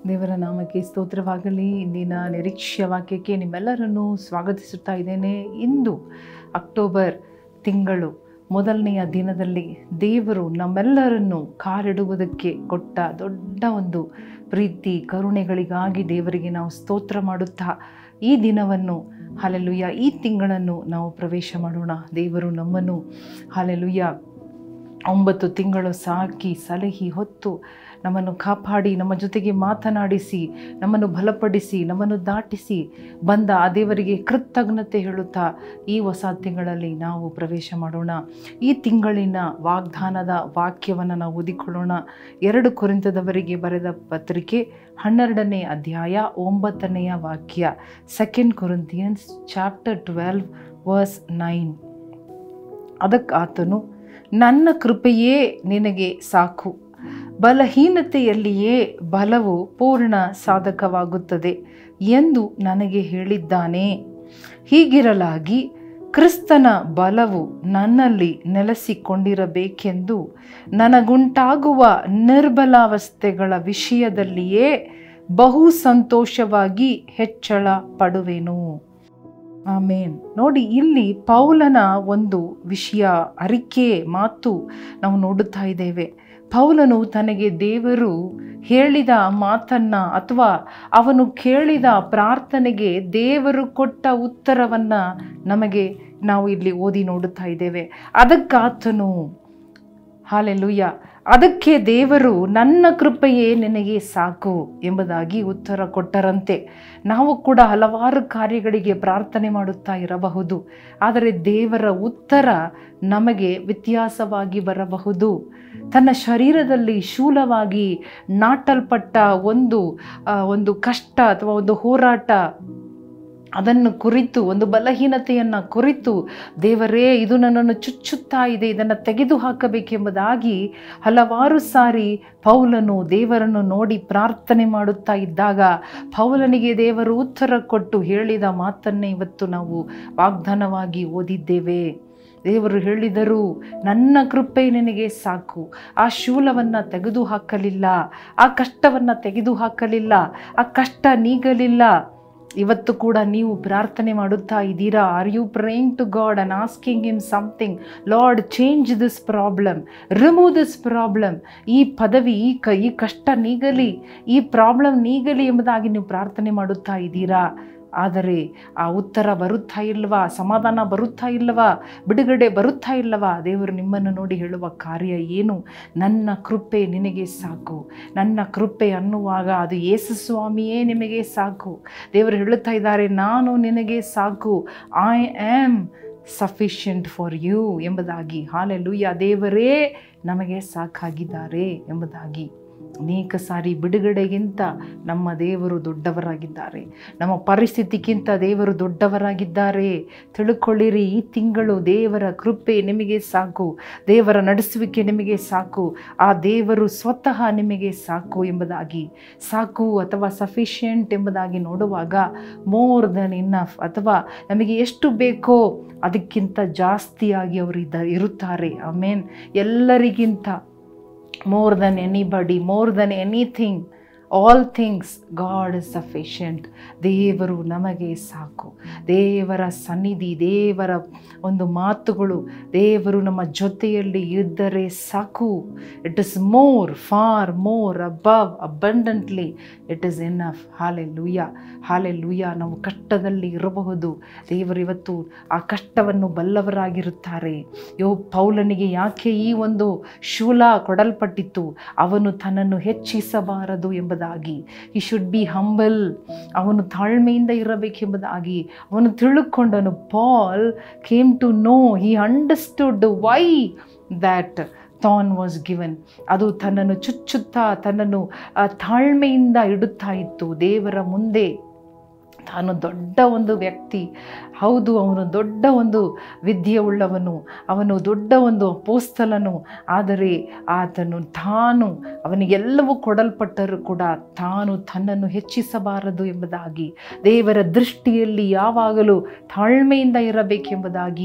ದೇವರ ನಾಮಕ್ಕೆ ಸ್ತೋತ್ರವಾಗಲಿ ಇಂದಿನ ನಿರೀಕ್ಷೆಯ ವಾಕ್ಯಕ್ಕೆ ನಿಮ್ಮೆಲ್ಲರನ್ನು ಸ್ವಾಗತಿಸುತ್ತಾ ಇದ್ದೇನೆ ಇಂದು ಅಕ್ಟೋಬರ್ ತಿಂಗಳು ಮೊದಲನೆಯ ದಿನದಲ್ಲಿ ದೇವರು ನಮ್ಮೆಲ್ಲರನ್ನು ಕಾಲಿಡುವುದಕ್ಕೆ ಕೊಟ್ಟ ದೊಡ್ಡ ಒಂದು ಪ್ರೀತಿ ಕರುಣೆಗಳಿಗಾಗಿ ದೇವರಿಗೆ ನಾವು ಸ್ತೋತ್ರ ಮಾಡುತ್ತಾ ಈ ದಿನವನ್ನು ಹಾಲೆಲುಯ್ಯ ಈ ತಿಂಗಳನ್ನು ನಾವು ಪ್ರವೇಶ ಮಾಡೋಣ ದೇವರು ನಮ್ಮನ್ನು ಹಾಲೆಲುಯ್ಯ ಒಂಬತ್ತು ತಿಂಗಳು ಸಾಕಿ ಸಲಹಿ ಹೊತ್ತು ನಮ್ಮನ್ನು ಕಾಪಾಡಿ ನಮ್ಮ ಜೊತೆಗೆ ಮಾತನಾಡಿಸಿ ನಮ್ಮನ್ನು ಬಲಪಡಿಸಿ ನಮ್ಮನ್ನು ದಾಟಿಸಿ ಬಂದ ಆ ದೇವರಿಗೆ ಕೃತಜ್ಞತೆ ಹೇಳುತ್ತಾ ಈ ಹೊಸ ತಿಂಗಳಲ್ಲಿ ನಾವು ಪ್ರವೇಶ ಮಾಡೋಣ ಈ ತಿಂಗಳಿನ ವಾಗ್ದಾನದ ವಾಕ್ಯವನ್ನು ನಾವು ಓದಿಕೊಳ್ಳೋಣ ಎರಡು ಕುರಿತದವರಿಗೆ ಬರೆದ ಪತ್ರಿಕೆ ಹನ್ನೆರಡನೇ ಅಧ್ಯಾಯ ಒಂಬತ್ತನೆಯ ವಾಕ್ಯ second Corinthians chapter twelve verse nine ಅದಕ್ಕೆ ಆತನು ನನ್ನ ಕೃಪೆಯೇ ನಿನಗೆ ಸಾಕು ಬಲಹೀನತೆಯಲ್ಲಿಯೇ ಬಲವು ಪೂರ್ಣ ಸಾಧಕವಾಗುತ್ತದೆ ಎಂದು ನನಗೆ ಹೇಳಿದ್ದಾನೆ ಹೀಗಿರಲಾಗಿ ಕ್ರಿಸ್ತನ ಬಲವು ನನ್ನಲ್ಲಿ ನೆಲೆಸಿಕೊಂಡಿರಬೇಕೆಂದು ನನಗುಂಟಾಗುವ ನಿರ್ಬಲಾವಸ್ಥೆಗಳ ವಿಷಯದಲ್ಲಿಯೇ ಬಹು ಸಂತೋಷವಾಗಿ ಹೆಚ್ಚಳ ಪಡುವೆನು ಆಮೇನ್ ನೋಡಿ ಇಲ್ಲಿ ಪೌಲನ ಒಂದು ವಿಷಯ ಅರಿಕೆ ಮಾತು ನಾವು ನೋಡುತ್ತಾ ಇದ್ದೇವೆ ಪೌಲನು ತನಗೆ ದೇವರು ಹೇಳಿದ ಮಾತನ್ನ ಅಥವಾ ಅವನು ಕೇಳಿದ ಪ್ರಾರ್ಥನೆಗೆ ದೇವರು ಕೊಟ್ಟ ಉತ್ತರವನ್ನು ನಮಗೆ ನಾವು ಇಲ್ಲಿ ಓದಿ ನೋಡುತ್ತಾ ಇದ್ದೇವೆ ಅದಕ್ಕಾತನು ಹಾಲೆಲುಯ್ಯ ಅದಕ್ಕೆ ದೇವರು ನನ್ನ ಕೃಪೆಯೇ ನಿನಗೆ ಸಾಕು ಎಂಬುದಾಗಿ ಉತ್ತರ ಕೊಟ್ಟರಂತೆ ನಾವು ಕೂಡ ಹಲವಾರು ಕಾರ್ಯಗಳಿಗೆ ಪ್ರಾರ್ಥನೆ ಮಾಡುತ್ತಾ ಇರಬಹುದು ಆದರೆ ದೇವರ ಉತ್ತರ ನಮಗೆ ವ್ಯತ್ಯಾಸವಾಗಿ ಬರಬಹುದು ತನ್ನ ಶರೀರದಲ್ಲಿ ಶೂಲವಾಗಿ ನಾಟಲ್ಪಟ್ಟ ಒಂದು ಒಂದು ಕಷ್ಟ ಅಥವಾ ಒಂದು ಹೋರಾಟ ಅದನ್ನು ಕುರಿತು ಒಂದು ಬಲಹೀನತೆಯನ್ನು ಕುರಿತು ದೇವರೇ ಇದು ನನ್ನನ್ನು ಚುಚ್ಚುತ್ತಾ ಇದೆ ಇದನ್ನು ತೆಗೆದು ಹಾಕಬೇಕೆಂಬುದಾಗಿ ಹಲವಾರು ಸಾರಿ ಪೌಲನು ದೇವರನ್ನು ನೋಡಿ ಪ್ರಾರ್ಥನೆ ಮಾಡುತ್ತಾ ಇದ್ದಾಗ ಪೌಲನಿಗೆ ದೇವರು ಉತ್ತರ ಕೊಟ್ಟು ಹೇಳಿದ ಮಾತನ್ನೇ ಇವತ್ತು ನಾವು ವಾಗ್ದಾನವಾಗಿ ಓದಿದ್ದೇವೆ ದೇವರು ಹೇಳಿದರು ನನ್ನ ಕೃಪೆ ನಿನಗೆ ಸಾಕು ಆ ಶೂಲವನ್ನು ತೆಗೆದು ಹಾಕಲಿಲ್ಲ ಆ ಕಷ್ಟವನ್ನು ತೆಗೆದು ಹಾಕಲಿಲ್ಲ ಆ ಕಷ್ಟ ನೀಗಲಿಲ್ಲ ಇವತ್ತು ಕೂಡ ನೀವು ಪ್ರಾರ್ಥನೆ ಮಾಡುತ್ತಾ ಇದ್ದೀರಾ are you praying to God and asking him something Lord change this problem remove this problem ಈ ಪದವಿ ಈ ಕ ಈ ಕಷ್ಟ ನೀಗಲಿ ಈ ಪ್ರಾಬ್ಲಮ್ ನೀಗಲಿ ಎಂಬುದಾಗಿ ನೀವು ಪ್ರಾರ್ಥನೆ ಮಾಡುತ್ತಾ ಇದ್ದೀರಾ ಆದರೆ ಆ ಉತ್ತರ ಬರುತ್ತಾ ಇಲ್ವಾ ಸಮಾಧಾನ ಬರುತ್ತಾ ಇಲ್ಲವಾ ಬಿಡುಗಡೆ ಬರುತ್ತಾ ಇಲ್ಲವಾ ದೇವರು ನಿಮ್ಮನ್ನು ನೋಡಿ ಹೇಳುವ ಕಾರ್ಯ ಏನು ನನ್ನ ಕೃಪೆ ನಿನಗೆ ಸಾಕು ನನ್ನ ಕೃಪೆ ಅನ್ನುವಾಗ ಅದು ಯೇಸು ಸ್ವಾಮಿಯೇ ನಿಮಗೆ ಸಾಕು ದೇವರು ಹೇಳುತ್ತಾ ಇದ್ದಾರೆ ನಾನು ನಿನಗೆ ಸಾಕು I am sufficient for you ಎಂಬುದಾಗಿ ಹಾಲೆಲುಯ್ಯ ದೇವರೇ ನಮಗೆ ಸಾಕಾಗಿದ್ದಾರೆ ಎಂಬುದಾಗಿ ಅನೇಕ ಸಾರಿ ಬಿಡುಗಡೆಗಿಂತ ನಮ್ಮ ದೇವರು ದೊಡ್ಡವರಾಗಿದ್ದಾರೆ ನಮ್ಮ ಪರಿಸ್ಥಿತಿಗಿಂತ ದೇವರು ದೊಡ್ಡವರಾಗಿದ್ದಾರೆ ತಿಳ್ಕೊಳ್ಳಿರಿ ಈ ತಿಂಗಳು ದೇವರ ಕೃಪೆ ನಿಮಗೆ ಸಾಕು ದೇವರ ನಡೆಸುವಿಕೆ ನಿಮಗೆ ಸಾಕು ಆ ದೇವರು ಸ್ವತಃ ನಿಮಗೆ ಸಾಕು ಎಂಬುದಾಗಿ ಸಾಕು ಅಥವಾ ಸಫಿಷಿಯೆಂಟ್ ಎಂಬುದಾಗಿ ನೋಡುವಾಗ ಮೋರ್ ದನ್ ಇನ್ನಫ್ ಅಥವಾ ನಮಗೆ ಎಷ್ಟು ಬೇಕೋ ಅದಕ್ಕಿಂತ ಜಾಸ್ತಿಯಾಗಿ ಅವರು ಇದ್ದ ಇರುತ್ತಾರೆ ಆಮೇನ್ ಎಲ್ಲರಿಗಿಂತ more than anybody, more than anything, all things God is sufficient ದೇವರು ನಮಗೆ ಸಾಕು ದೇವರ ಸನ್ನಿಧಿ ದೇವರ ಒಂದು ಮಾತುಗಳು ದೇವರು ನಮ್ಮ ಜೊತೆಯಲ್ಲಿ ಇದ್ದರೆ ಸಾಕು it is more for more above abundantly it is enough hallelujah ಹಾಲೆ ಲೂಯ ನಾವು ಕಷ್ಟದಲ್ಲಿ ಇರಬಹುದು ದೇವರು ಇವತ್ತು ಆ ಕಷ್ಟವನ್ನು ಬಲ್ಲವರಾಗಿರುತ್ತಾರೆ ಯೋ ಪೌಲನಿಗೆ ಯಾಕೆ ಈ ಒಂದು ಶೂಲ ಕೊಡಲ್ಪಟ್ಟಿತ್ತು ಅವನು ತನ್ನನ್ನು ಹೆಚ್ಚಿಸಬಾರದು ಎಂಬುದಾಗಿ ಈ ಶುಡ್ ಬಿ ಹಂಬಲ್ ಅವನು ತಾಳ್ಮೆಯಿಂದ ಇರಬೇಕೆಂಬುದಾಗಿ ಅವನು ತಿಳುಕೊಂಡನು Paul came to know he understood why that thorn was given ಅದು ತನ್ನನ್ನು ಚುಚ್ಚುತ್ತಾ ತನ್ನನ್ನು ಆ, ತಾಳ್ಮೆಯಿಂದ ಇಡುತ್ತಾ ಇತ್ತು ದೇವರ ಮುಂದೆ ತಾನು ದೊಡ್ಡ ಒಂದು ವ್ಯಕ್ತಿ ಹೌದು ಅವನು ದೊಡ್ಡ ಒಂದು ವಿದ್ಯೆ ಉಳ್ಳವನು ಅವನು ದೊಡ್ಡ ಒಂದು ಅಪೋಸ್ತಲನು ಆದರೆ ಆತನು ತಾನು ಅವನಿಗೆಲ್ಲವೂ ಕೊಡಲ್ಪಟ್ಟರೂ ಕೂಡ ತಾನು ತನ್ನನ್ನು ಹೆಚ್ಚಿಸಬಾರದು ಎಂಬುದಾಗಿ ದೇವರ ದೃಷ್ಟಿಯಲ್ಲಿ ಯಾವಾಗಲೂ ತಾಳ್ಮೆಯಿಂದ ಇರಬೇಕೆಂಬುದಾಗಿ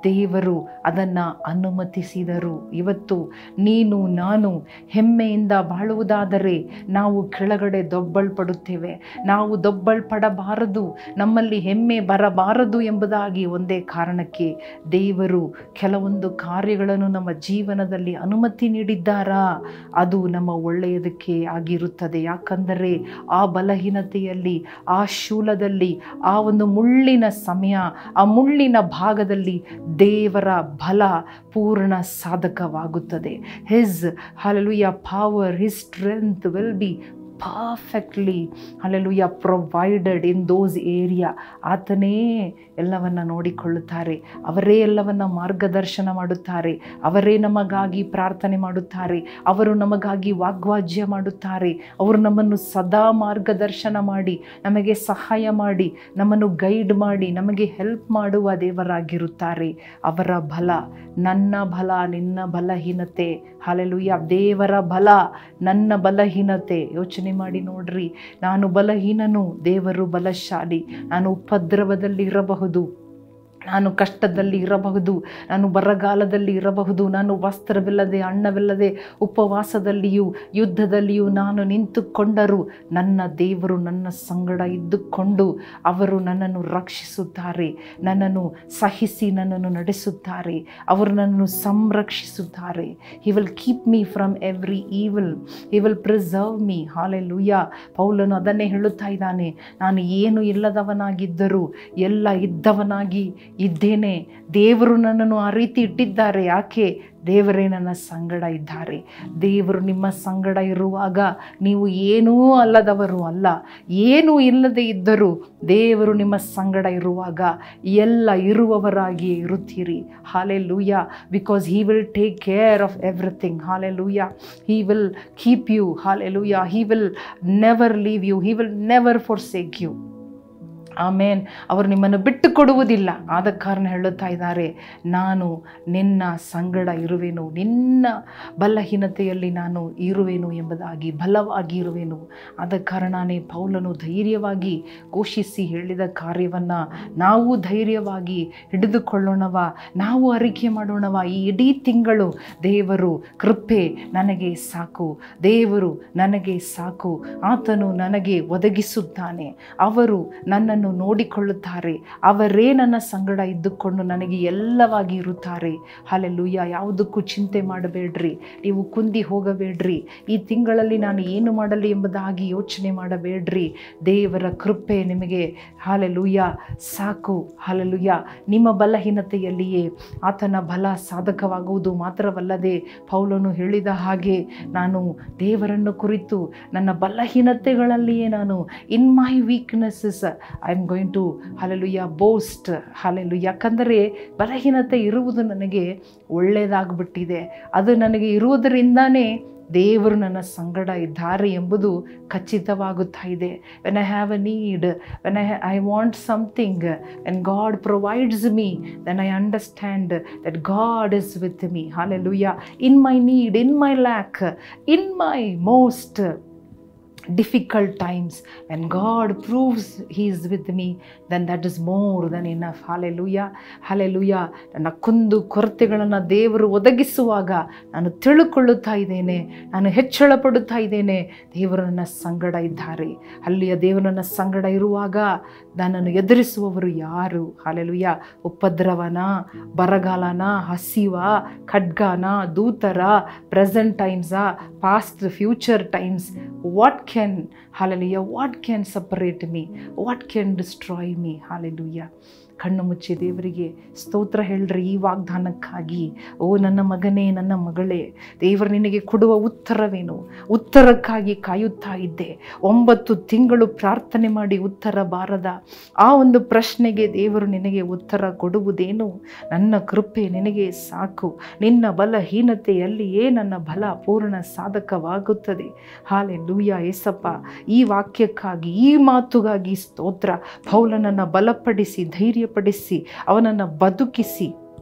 ದೇವರು ಅದನ್ನು ಅನುಮತಿಸಿದರು ಇವತ್ತು ನೀನು ನಾನು ಹೆಮ್ಮೆಯಿಂದ ಬಾಳುವುದಾದರೆ ನಾವು ಕೆಳಗಡೆ ದೊಬ್ಬಲ್ಪಡುತ್ತೇವೆ ನಾವು ದೊಬ್ಬಲ್ಪಡಬಾರದು ನಮ್ಮಲ್ಲಿ ಹೆಮ್ಮೆ ಬರಬಾರದು ಎಂಬುದಾಗಿ ಒಂದೇ ಕಾರಣಕ್ಕೆ ದೇವರು ಕೆಲವೊಂದು ಕಾರ್ಯಗಳನ್ನು ನಮ್ಮ ಜೀವನದಲ್ಲಿ ಅನುಮತಿ ನೀಡಿದ್ದಾರಾ ಅದು ನಮ್ಮ ಒಳ್ಳೆಯದಕ್ಕೆ ಆಗಿರುತ್ತದೆ ಯಾಕಂದರೆ ಆ ಬಲಹೀನತೆಯಲ್ಲಿ ಆ ಶೂಲದಲ್ಲಿ ಆ ಒಂದು ಮುಳ್ಳಿನ ಸಮಯ ಆ ಮುಳ್ಳಿನ ಭಾಗದಲ್ಲಿ ದೇವರ ಬಲ ಪೂರ್ಣ ಸಾಧಕವಾಗುತ್ತದೆ his hallelujah power his strength will be perfectly hallelujah provided in those area ಆತನೇ ಎಲ್ಲವನ್ನ ನೋಡಿಕೊಳ್ಳುತ್ತಾರೆ ಅವರೇ ಎಲ್ಲವನ್ನ ಮಾರ್ಗದರ್ಶನ ಮಾಡುತ್ತಾರೆ ಅವರೇ ನಮಗಾಗಿ ಪ್ರಾರ್ಥನೆ ಮಾಡುತ್ತಾರೆ ಅವರು ನಮಗಾಗಿ ವಾಗ್ವಾಜ್ಯ ಮಾಡುತ್ತಾರೆ ಅವರು ನಮ್ಮನ್ನು ಸದಾ ಮಾರ್ಗದರ್ಶನ ಮಾಡಿ ನಮಗೆ ಸಹಾಯ ಮಾಡಿ ನಮ್ಮನ್ನು ಗೈಡ್ ಮಾಡಿ ನಮಗೆ ಹೆಲ್ಪ್ ಮಾಡುವ ದೇವರಾಗಿರುತ್ತಾರೆ ಅವರ ಬಲ ನನ್ನ ಬಲ ನಿನ್ನ ಬಲಹೀನತೆ ಹಾಲೆಲುಯ್ಯ ದೇವರ ಬಲ ನನ್ನ ಬಲಹೀನತೆ ಯೋಚನೆ ಮಾಡಿ ನೋಡ್ರಿ ನಾನು ಬಲಹೀನನು ದೇವರು ಬಲಶಾಲಿ ನಾನು ಉಪದ್ರವದಲ್ಲಿ ಇರಬಹುದು ನಾನು ಕಷ್ಟದಲ್ಲಿ ಇರಬಹುದು ನಾನು ಬರಗಾಲದಲ್ಲಿ ಇರಬಹುದು ನಾನು ವಸ್ತ್ರವಿಲ್ಲದೆ ಅನ್ನವಿಲ್ಲದೆ ಉಪವಾಸದಲ್ಲಿಯೂ ಯುದ್ಧದಲ್ಲಿಯೂ ನಾನು ನಿಂತುಕೊಂಡರೂ ನನ್ನ ದೇವರು ನನ್ನ ಸಂಗಡ ಇದ್ದುಕೊಂಡು ಅವರು ನನ್ನನ್ನು ರಕ್ಷಿಸುತ್ತಾರೆ ನನ್ನನ್ನು ಸಹಿಸಿ ನನ್ನನ್ನು ನಡೆಸುತ್ತಾರೆ ಅವರು ನನ್ನನ್ನು ಸಂರಕ್ಷಿಸುತ್ತಾರೆ he will keep me from every evil he will preserve me hallelujah ಪೌಲನು ಅದನ್ನೇ ಹೇಳುತ್ತಾ ಇದ್ದಾನೆ ನಾನು ಏನು ಇಲ್ಲದವನಾಗಿದ್ದರೂ ಎಲ್ಲ ಇದ್ದವನಾಗಿ ಇದ್ದೇನೆ ದೇವರು ನನ್ನನ್ನು ಆ ರೀತಿ ಇಟ್ಟಿದ್ದಾರೆ ಯಾಕೆ ದೇವರೇ ನನ್ನ ಸಂಗಡ ಇದ್ದಾರೆ ದೇವರು ನಿಮ್ಮ ಸಂಗಡ ಇರುವಾಗ ನೀವು ಏನೂ ಅಲ್ಲದವರು ಅಲ್ಲ ಏನೂ ಇಲ್ಲದೆ ಇದ್ದರೂ ದೇವರು ನಿಮ್ಮ ಸಂಗಡ ಇರುವಾಗ ಎಲ್ಲ ಇರುವವರಾಗಿಯೇ ಇರುತ್ತೀರಿ hallelujah because he will take care of everything hallelujah he will keep you hallelujah he will never leave you he will never forsake you amen ಅವರು ನಿಮ್ಮನ್ನು ಬಿಟ್ಟು ಕೊಡುವುದಿಲ್ಲ ಆದ ಕಾರಣ ಹೇಳುತ್ತಾ ಇದ್ದಾರೆ ನಾನು ನಿನ್ನ ಸಂಗಡ ಇರುವೆನು ನಿನ್ನ ಬಲಹೀನತೆಯಲ್ಲಿ ನಾನು ಇರುವೆನು ಎಂಬುದಾಗಿ ಬಲವಾಗಿ ಇರುವೆನು ಆದ ಕಾರಣನೇ ಪೌಲನು ಧೈರ್ಯವಾಗಿ ಘೋಷಿಸಿ ಹೇಳಿದ ಕಾರ್ಯವನ್ನು ನಾವು ಧೈರ್ಯವಾಗಿ ಹಿಡಿದುಕೊಳ್ಳೋಣವ ನಾವು ಅರಿಕೆ ಮಾಡೋಣವ ಈ ಇಡೀ ತಿಂಗಳು ದೇವರು ಕೃಪೆ ನನಗೆ ಸಾಕು ದೇವರು ನನಗೆ ಸಾಕು ಆತನು ನನಗೆ ಒದಗಿಸುತ್ತಾನೆ ಅವರು ನನ್ನನ್ನು ನೋಡಿಕೊಳ್ಳುತ್ತಾರೆ ಅವರೇ ನನ್ನ ಸಂಗಡ ಇದ್ದುಕೊಂಡು ನನಗೆ ಎಲ್ಲವಾಗಿ ಇರುತ್ತಾರೆ ಹಾಲೆಲ್ಲೂಯ್ಯ ಯಾವುದಕ್ಕೂ ಚಿಂತೆ ಮಾಡಬೇಡ್ರಿ ನೀವು ಕುಂದಿ ಹೋಗಬೇಡ್ರಿ ಈ ತಿಂಗಳಲ್ಲಿ ನಾನು ಏನು ಮಾಡಲಿ ಎಂಬುದಾಗಿ ಯೋಚನೆ ಮಾಡಬೇಡ್ರಿ ದೇವರ ಕೃಪೆ ನಿಮಗೆ ಹಾಲೆಲೂಯ್ಯ ಸಾಕು ಹಾಲೆಲೂಯ್ಯ ನಿಮ್ಮ ಬಲಹೀನತೆಯಲ್ಲಿಯೇ ಆತನ ಬಲ ಸಾಧಕವಾಗುವುದು ಮಾತ್ರವಲ್ಲದೆ ಪೌಲನು ಹೇಳಿದ ಹಾಗೆ ನಾನು ದೇವರನ್ನು ಕುರಿತು ನನ್ನ ಬಲಹೀನತೆಗಳಲ್ಲಿಯೇ ನಾನು in my weaknesses I am going to hallelujah boast hallelujah ಯಾಕಂದರೆ ಬಲಹೀನತೆ ಇರುವುದು ನನಗೆ ಒಳ್ಳೆಯದಾಗ್ಬಿಟ್ಟಿದೆ ಅದು ನನಗೆ ಇರುವುದರಿಂದಾನೇ ದೇವರು ನನ್ನ ಸಂಗಡ ಇದ್ದಾರೆ ಎಂಬುದು ಖಚಿತವಾಗುತ್ತಾ ಇದೆ when I have a need when I I want something when God provides me then I understand that God is with me hallelujah in my need in my lack in my most difficult times when God proves He is with me, then that is more than enough. Hallelujah. Hallelujah. ನನ್ನ ಕುಂದು ಕೊರತೆಗಳನ್ನು ದೇವರು ಒದಗಿಸುವಾಗ ನಾನು ತಿಳುಕೊಳ್ಳುತ್ತಾ ಇದ್ದೇನೆ ನಾನು ಹೆಚ್ಚಳ ಪಡುತ್ತಾ ಇದ್ದೇನೆ ದೇವರು ನನ್ನ ಸಂಗಡ ಇದ್ದಾರೆ ಅಲ್ಲಿಯ ದೇವರು ನನ್ನ ಸಂಗಡ ಇರುವಾಗ ನನ್ನನ್ನು ಎದುರಿಸುವವರು ಯಾರು ಹಾಲೆಲುಯ್ಯ ಉಪದ್ರವನ ಬರಗಾಲನ ಹಸಿವ ಖಡ್ಗಾನ ದೂತರ ಪ್ರೆಸೆಂಟ್ ಟೈಮ್ಸಾ past future times what can hallelujah what can separate me what can destroy me hallelujah ಕಣ್ಣು ಮುಚ್ಚಿ ದೇವರಿಗೆ ಸ್ತೋತ್ರ ಹೇಳ್ರಿ ಈ ವಾಗ್ದಾನಕ್ಕಾಗಿ ಓ ನನ್ನ ಮಗನೇ ನನ್ನ ಮಗಳೇ ದೇವರು ನಿನಗೆ ಕೊಡುವ ಉತ್ತರವೇನು ಉತ್ತರಕ್ಕಾಗಿ ಕಾಯುತ್ತಾ ಇದ್ದೆ ಒಂಬತ್ತು ತಿಂಗಳು ಪ್ರಾರ್ಥನೆ ಮಾಡಿ ಉತ್ತರ ಬಾರದ ಆ ಒಂದು ಪ್ರಶ್ನೆಗೆ ದೇವರು ನಿನಗೆ ಉತ್ತರ ಕೊಡುವುದೇನು ನನ್ನ ಕೃಪೆ ನಿನಗೆ ಸಾಕು ನಿನ್ನ ಬಲಹೀನತೆಯಲ್ಲಿಯೇ ನನ್ನ ಬಲ ಪೂರ್ಣ ಸಾಧಕವಾಗುತ್ತದೆ ಹಾಲೆ ಲೂಯ ಏಸಪ್ಪ ಈ ವಾಕ್ಯಕ್ಕಾಗಿ ಈ ಮಾತುಗಾಗಿ ಸ್ತೋತ್ರ ಪೌಲನನ್ನು ಬಲಪಡಿಸಿ ಧೈರ್ಯಪಡಿಸಿ ಅವನನ್ನು ಬದುಕಿಸಿ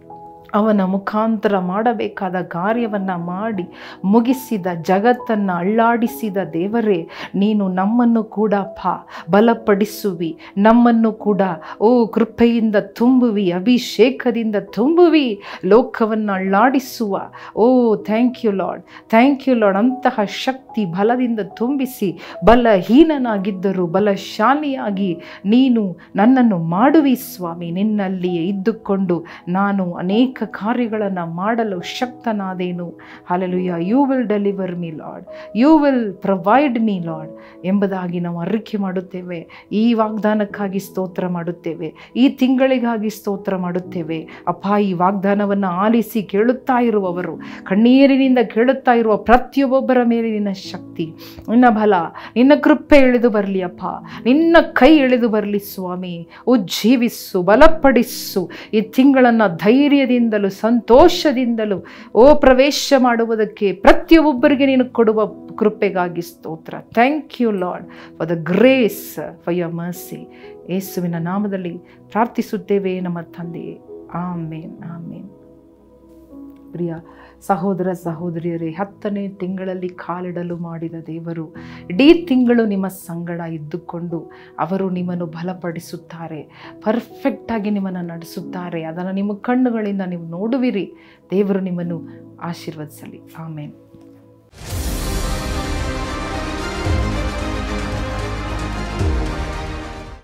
ಅವನ ಮುಖಾಂತರ ಮಾಡಬೇಕಾದ ಕಾರ್ಯವನ್ನು ಮಾಡಿ ಮುಗಿಸಿದ ಜಗತ್ತನ್ನು ಅಳ್ಳಾಡಿಸಿದ ದೇವರೇ ನೀನು ನಮ್ಮನ್ನು ಕೂಡ ಪ ಬಲಪಡಿಸುವಿ ನಮ್ಮನ್ನು ಕೂಡ ಓ ಕೃಪೆಯಿಂದ ತುಂಬುವಿ ಅಭಿಷೇಕದಿಂದ ತುಂಬುವಿ ಲೋಕವನ್ನು ಅಳ್ಳಾಡಿಸುವ O thank you Lord thank you Lord ಅಂತಹ ಶಕ್ತಿ ಬಲದಿಂದ ತುಂಬಿಸಿ ಬಲಹೀನನಾಗಿದ್ದರೂ ಬಲಶಾಲಿಯಾಗಿ ನೀನು ನನ್ನನ್ನು ಮಾಡುವಿ ಸ್ವಾಮಿ ನಿನ್ನಲ್ಲಿಯೇ ಇದ್ದುಕೊಂಡು ನಾನು ಅನೇಕ ಕಾರ್ಯಗಳನ್ನು ಮಾಡಲು ಶಕ್ತನಾದೇನು hallelujah you will deliver me Lord you will provide me Lord ಎಂಬುದಾಗಿ ನಾವು ಅರಿಕೆ ಮಾಡುತ್ತೇವೆ ಈ ವಾಗ್ದಾನಕ್ಕಾಗಿ ಸ್ತೋತ್ರ ಮಾಡುತ್ತೇವೆ ಈ ತಿಂಗಳಿಗಾಗಿ ಸ್ತೋತ್ರ ಮಾಡುತ್ತೇವೆ ಅಪ್ಪ ಈ ವಾಗ್ದಾನವನ್ನು ಆಲಿಸಿ ಕೇಳುತ್ತಾ ಇರುವವರು ಕಣ್ಣೀರಿನಿಂದ ಕೇಳುತ್ತಾ ಇರುವ ಪ್ರತಿಯೊಬ್ಬೊಬ್ಬರ ಮೇಲೆ ನಿನ್ನ ಶಕ್ತಿ ನಿನ್ನ ಬಲ ನಿನ್ನ ಕೃಪೆ ಇಳಿದು ಬರಲಿ ಅಪ್ಪ ನಿನ್ನ ಕೈ ಇಳಿದು ಬರಲಿ ಸ್ವಾಮಿ ಉಜ್ಜೀವಿಸು ಬಲಪಡಿಸು ಈ ತಿಂಗಳನ್ನು ಧೈರ್ಯದಿಂದಲೂ ಸಂತೋಷದಿಂದಲೂ ಓ ಪ್ರವೇಶ ಮಾಡುವುದಕ್ಕೆ ಪ್ರತಿಯೊಬ್ಬರಿಗೆ ನೀನು ಕೊಡುವ ಕೃಪೆಗಾಗಿ ಸ್ತೋತ್ರ thank you Lord for the grace for your mercy ಯೇಸುವಿನ ನಾಮದಲ್ಲಿ ಪ್ರಾರ್ಥಿಸುತ್ತೇವೆ ನಮ್ಮ ತಂದೆಯೇ ಆಮೇನ್ ಆಮೇನ್ ಪ್ರಿಯ ಸಹೋದರ ಸಹೋದರಿಯರೇ ಹತ್ತನೇ ತಿಂಗಳಲ್ಲಿ ಕಾಲಿಡಲು ಮಾಡಿದ ದೇವರು ಇಡೀ ತಿಂಗಳು ನಿಮ್ಮ ಸಂಗಡ ಇದ್ದುಕೊಂಡು ಅವರು ನಿಮ್ಮನ್ನು ಬಲಪಡಿಸುತ್ತಾರೆ ಪರ್ಫೆಕ್ಟಾಗಿ ನಿಮ್ಮನ್ನು ನಡೆಸುತ್ತಾರೆ ಅದನ್ನು ನಿಮ್ಮ ಕಣ್ಣುಗಳಿಂದ ನೀವು ನೋಡುವಿರಿ ದೇವರು ನಿಮ್ಮನ್ನು ಆಶೀರ್ವದಿಸಲಿ ಆಮೇನ್